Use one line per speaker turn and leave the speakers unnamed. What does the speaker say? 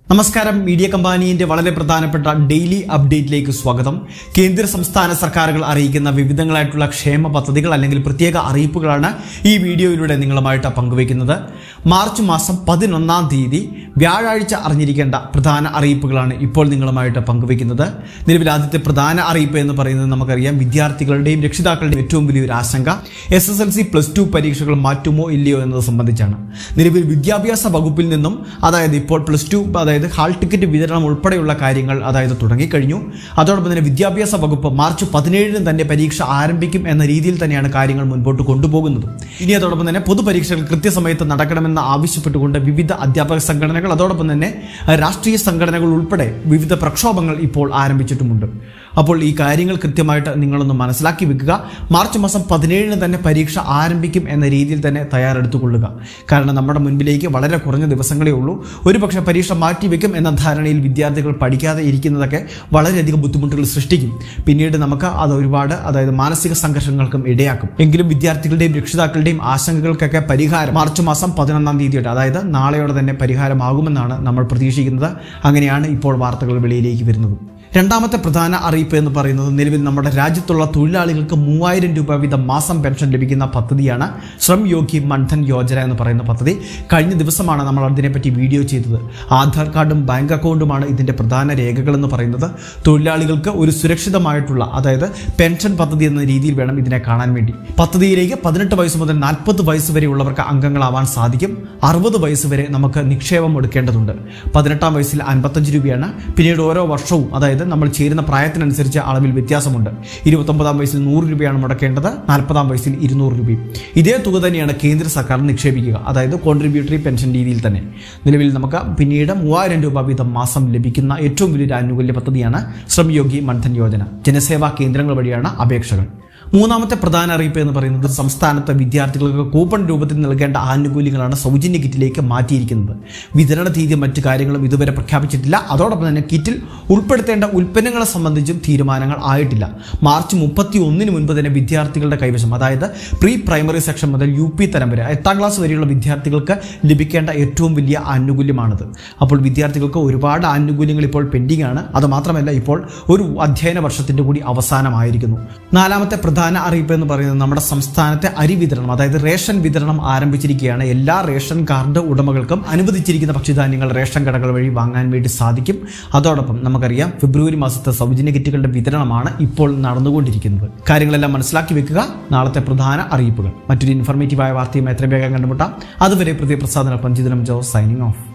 നമസ്കാരം മീഡിയ കമ്പാനിയുടെ വളരെ പ്രധാനപ്പെട്ട ഡെയിലി അപ്ഡേറ്റിലേക്ക് സ്വാഗതം കേന്ദ്ര സംസ്ഥാന സർക്കാരുകൾ അറിയിക്കുന്ന വിവിധങ്ങളായിട്ടുള്ള ക്ഷേമ പദ്ധതികൾ അല്ലെങ്കിൽ പ്രത്യേക അറിയിപ്പുകളാണ് ഈ വീഡിയോയിലൂടെ നിങ്ങളുമായിട്ട് പങ്കുവയ്ക്കുന്നത് മാർച്ച് മാസം പതിനൊന്നാം തീയതി വ്യാഴാഴ്ച അറിഞ്ഞിരിക്കേണ്ട പ്രധാന അറിയിപ്പുകളാണ് ഇപ്പോൾ നിങ്ങളുമായിട്ട് പങ്കുവയ്ക്കുന്നത് നിലവിൽ ആദ്യത്തെ പ്രധാന അറിയിപ്പ് എന്ന് പറയുന്നത് നമുക്കറിയാം വിദ്യാർത്ഥികളുടെയും രക്ഷിതാക്കളുടെയും ഏറ്റവും വലിയൊരു ആശങ്ക S S L C plus two പരീക്ഷകൾ മാറ്റുമോ ഇല്ലയോ എന്നത് സംബന്ധിച്ചാണ് നിലവിൽ വിദ്യാഭ്യാസ വകുപ്പിൽ നിന്നും അതായത് ഇപ്പോൾ പ്ലസ് ടു അതായത് ഹാൾ ടിക്കറ്റ് വിതരണം ഉൾപ്പെടെയുള്ള കാര്യങ്ങൾ അതായത് തുടങ്ങിക്കഴിഞ്ഞു അതോടൊപ്പം തന്നെ വിദ്യാഭ്യാസ വകുപ്പ് മാർച്ച് പതിനേഴിന് തന്നെ പരീക്ഷ ആരംഭിക്കും എന്ന രീതിയിൽ തന്നെയാണ് കാര്യങ്ങൾ മുൻപോട്ട് കൊണ്ടുപോകുന്നത് ഇനി അതോടൊപ്പം തന്നെ പൊതുപരീക്ഷകൾ കൃത്യസമയത്ത് നടക്കണമെന്ന് ആവശ്യപ്പെട്ടുകൊണ്ട് വിവിധ അധ്യാപക സംഘടനകൾ അതോടൊപ്പം തന്നെ രാഷ്ട്രീയ സംഘടനകൾ ഉൾപ്പെടെ വിവിധ പ്രക്ഷോഭങ്ങൾ ഇപ്പോൾ ആരംഭിച്ചിട്ടുമുണ്ട് അപ്പോൾ ഈ കാര്യങ്ങൾ കൃത്യമായിട്ട് നിങ്ങളൊന്ന് മനസ്സിലാക്കി വെക്കുക മാർച്ച് മാസം പതിനേഴിന് തന്നെ പരീക്ഷ ആരംഭിക്കും എന്ന രീതിയിൽ തന്നെ തയ്യാറെടുത്തുകൊള്ളുക കാരണം നമ്മുടെ മുൻപിലേക്ക് വളരെ കുറഞ്ഞ ദിവസങ്ങളേ ഉള്ളൂ ഒരുപക്ഷെ പരീക്ഷ മാറ്റിവെക്കും എന്ന ധാരണയിൽ വിദ്യാർത്ഥികൾ പഠിക്കാതെ ഇരിക്കുന്നതൊക്കെ വളരെയധികം ബുദ്ധിമുട്ടുകൾ സൃഷ്ടിക്കും പിന്നീട് നമുക്ക് അത് ഒരുപാട് അതായത് മാനസിക സംഘർഷങ്ങൾക്കും ഇടയാക്കും എങ്കിലും വിദ്യാർത്ഥികളുടെയും രക്ഷിതാക്കളുടെയും ആശങ്കകൾക്കൊക്കെ പരിഹാരം മാർച്ച് മാസം പതിനൊന്നാം തീയതിയോടെ അതായത് നാളെയോടെ തന്നെ പരിഹാരമാകുമെന്നാണ് നമ്മൾ പ്രതീക്ഷിക്കുന്നത് അങ്ങനെയാണ് ഇപ്പോൾ വാർത്തകൾ വെളിയിലേക്ക് വരുന്നത് രണ്ടാമത്തെ പ്രധാന അറിയിപ്പ് എന്ന് പറയുന്നത് നിലവിൽ നമ്മുടെ രാജ്യത്തുള്ള തൊഴിലാളികൾക്ക് മൂവായിരം രൂപ വീതം മാസം പെൻഷൻ ലഭിക്കുന്ന പദ്ധതിയാണ് ശ്രം യോഗി മൺധൻ യോജന എന്ന് പറയുന്ന പദ്ധതി കഴിഞ്ഞ ദിവസമാണ് നമ്മൾ അതിനെപ്പറ്റി വീഡിയോ ചെയ്തത് ആധാർ കാർഡും ബാങ്ക് അക്കൗണ്ടുമാണ് ഇതിൻ്റെ പ്രധാന രേഖകൾ എന്ന് പറയുന്നത് തൊഴിലാളികൾക്ക് ഒരു സുരക്ഷിതമായിട്ടുള്ള അതായത് പെൻഷൻ പദ്ധതി എന്ന രീതിയിൽ വേണം ഇതിനെ കാണാൻ വേണ്ടി പദ്ധതിയിലേക്ക് പതിനെട്ട് വയസ്സ് മുതൽ നാൽപ്പത് വയസ്സ് വരെയുള്ളവർക്ക് അംഗങ്ങളാവാൻ സാധിക്കും അറുപത് വയസ്സ് വരെ നമുക്ക് നിക്ഷേപം എടുക്കേണ്ടതുണ്ട് പതിനെട്ടാം വയസ്സിൽ അൻപത്തഞ്ച് രൂപയാണ് പിന്നീട് ഓരോ വർഷവും അതായത് നമ്മൾ ചേരുന്ന പ്രായത്തിനനുസരിച്ച് അളവിൽ വ്യത്യാസമുണ്ട് ഇരുപത്തൊമ്പതാം വയസ്സിൽ നൂറ് രൂപയാണ് മുടക്കേണ്ടത് നാൽപ്പതാം വയസ്സിൽ ഇരുന്നൂറ് രൂപയും ഇതേ തുക തന്നെയാണ് കേന്ദ്ര സർക്കാർ നിക്ഷേപിക്കുക അതായത് കോൺട്രിബ്യൂട്ടറി പെൻഷൻ രീതിയിൽ തന്നെ നിലവിൽ നമുക്ക് പിന്നീട് മൂവായിരം രൂപ വീതം മാസം ലഭിക്കുന്ന ഏറ്റവും വലിയൊരു ആനുകൂല്യ പദ്ധതിയാണ് ശ്രമയോഗി മൺധൻ യോജന ജനസേവാ കേന്ദ്രങ്ങൾ വഴിയാണ് അപേക്ഷകൾ മൂന്നാമത്തെ പ്രധാന അറിയിപ്പ് എന്ന് പറയുന്നത് സംസ്ഥാനത്തെ വിദ്യാർത്ഥികൾക്ക് കൂപ്പൺ രൂപത്തിൽ നൽകേണ്ട ആനുകൂല്യങ്ങളാണ് സൗജന്യ കിറ്റിലേക്ക് മാറ്റിയിരിക്കുന്നത് വിതരണ തീയതി മറ്റു കാര്യങ്ങളും ഇതുവരെ പ്രഖ്യാപിച്ചിട്ടില്ല അതോടൊപ്പം തന്നെ കിറ്റിൽ ഉൾപ്പെടുത്തേണ്ട ഉൽപ്പന്നങ്ങളെ സംബന്ധിച്ചും തീരുമാനങ്ങൾ ആയിട്ടില്ല മാർച്ച് മുപ്പത്തി ഒന്നിന് മുൻപ് തന്നെ വിദ്യാർത്ഥികളുടെ കൈവശം അതായത് പ്രീ പ്രൈമറി സെക്ഷൻ മുതൽ യു പി തലം വരെ എട്ടാം ക്ലാസ് വരെയുള്ള വിദ്യാർത്ഥികൾക്ക് ലഭിക്കേണ്ട ഏറ്റവും വലിയ ആനുകൂല്യമാണിത് അപ്പോൾ വിദ്യാർത്ഥികൾക്ക് ഒരുപാട് ആനുകൂല്യങ്ങൾ ഇപ്പോൾ പെൻഡിംഗ് ആണ് അത് മാത്രമല്ല ഇപ്പോൾ ഒരു അധ്യയന വർഷത്തിന്റെ കൂടി അവസാനമായിരിക്കുന്നു നാലാമത്തെ പ്രധാന അറിയിപ്പ് എന്ന് പറയുന്നത് നമ്മുടെ സംസ്ഥാനത്തെ അരി വിതരണം അതായത് റേഷൻ വിതരണം ആരംഭിച്ചിരിക്കുകയാണ് എല്ലാ റേഷൻ കാർഡ് ഉടമകൾക്കും അനുവദിച്ചിരിക്കുന്ന ഭക്ഷ്യധാന്യങ്ങൾ റേഷൻ കടകൾ വഴി വാങ്ങാൻ വേണ്ടി സാധിക്കും അതോടൊപ്പം നമുക്കറിയാം ഫെബ്രുവരി മാസത്തെ സൗജന്യ കിറ്റുകളുടെ വിതരണമാണ് ഇപ്പോൾ നടന്നുകൊണ്ടിരിക്കുന്നത് കാര്യങ്ങളെല്ലാം മനസ്സിലാക്കി വെക്കുക നാളത്തെ പ്രധാന അറിയിപ്പുകൾ മറ്റൊരു ഇൻഫർമേറ്റീവായ വാർത്തയും എത്രയും വേഗം കണ്ടുമുട്ടാം അതുവരെ പ്രതി പ്രസാദന പഞ്ചിതനം ജോ സൈനിങ് ഓഫ്